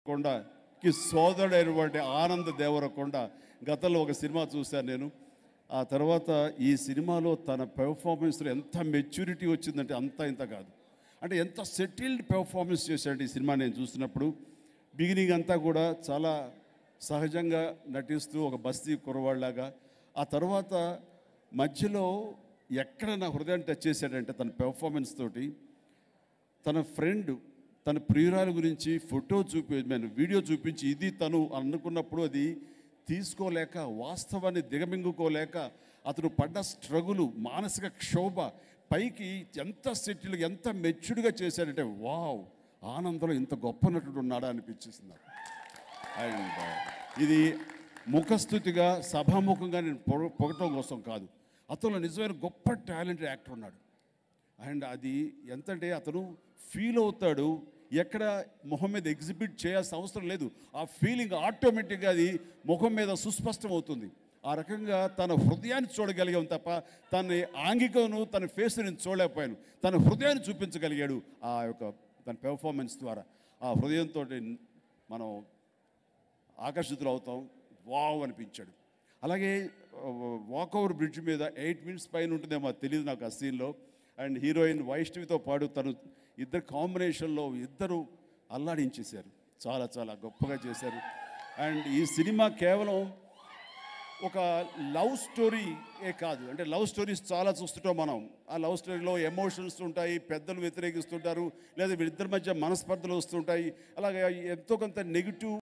దేవరకొండకి సోదరుడైనటువంటి ఆనంద్ దేవరకొండ గతంలో ఒక సినిమా చూశాను నేను ఆ తర్వాత ఈ సినిమాలో తన పెర్ఫార్మెన్స్లో ఎంత మెచ్యూరిటీ వచ్చిందంటే అంత ఇంత కాదు అంటే ఎంత సెటిల్డ్ పెర్ఫార్మెన్స్ చేశాడు ఈ సినిమా నేను చూసినప్పుడు బిగినింగ్ అంతా కూడా చాలా సహజంగా నటిస్తూ ఒక బస్తీ కురవాళ్ళలాగా ఆ తర్వాత మధ్యలో ఎక్కడ నా హృదయాన్ని టచ్ చేశాడంటే తన పెర్ఫార్మెన్స్ తోటి తన ఫ్రెండ్ తన ప్రియురాల గురించి ఫోటో చూపి నేను వీడియో చూపించి ఇది తను అనుకున్నప్పుడు అది తీసుకోలేక వాస్తవాన్ని దిగమింగుకోలేక అతను పడ్డ స్ట్రగులు మానసిక క్షోభ పైకి ఎంత సెటిల్ ఎంత మెచ్యూర్డ్గా చేశాడంటే వావ్ ఆనందంలో ఇంత గొప్ప నటుడు ఉన్నాడా అనిపించేసింది నాకు. అండ్ ఇది ముఖస్థుతిగా సభాముఖంగా నేను పొగ- పొగటం కోసం కాదు అతను నిజమైన గొప్ప టాలెంటెడ్ యాక్టర్ ఉన్నాడు అండ్ అది ఎంతంటే అతను ఫీల్ అవుతాడు ఎక్కడ మొహం మీద ఎగ్జిబిట్ చేయాల్సిన అవసరం లేదు ఆ ఫీలింగ్ ఆటోమేటిక్గా అది ముఖం మీద సుస్పష్టం అవుతుంది ఆ రకంగా తన హృదయాన్ని చూడగలిగాం తప్ప తన ఆంగికను తన ఫేస్ నేను చూడలేకపోయాను తన హృదయాన్ని చూపించగలిగాడు ఆ యొక్క తన పెర్ఫార్మెన్స్ ద్వారా ఆ హృదయంతో మనం ఆకర్షితులు అవుతాం వావ్ అనిపించాడు అలాగే వాక్ ఓవర్ బ్రిడ్జ్ మీద ఎయిట్ మినిట్స్ పైన ఉంటుందేమో అది తెలియదు నాకు ఆ సీన్లో అండ్ హీరోయిన్ వైష్ణవితో పాటు తను ఇద్దరు కాంబినేషన్లో ఇద్దరు అల్లాడించేశారు చాలా చాలా గొప్పగా చేశారు అండ్ ఈ సినిమా కేవలం ఒక లవ్ స్టోరీ ఏ కాదు అంటే లవ్ స్టోరీస్ చాలా చూస్తుంటాం మనం ఆ లవ్ స్టోరీలో ఎమోషన్స్ ఉంటాయి పెద్దలు వ్యతిరేకిస్తుంటారు లేదా వీళ్ళిద్దరి మధ్య మనస్పర్ధలు వస్తుంటాయి అలాగే ఎంతో కొంత నెగిటివ్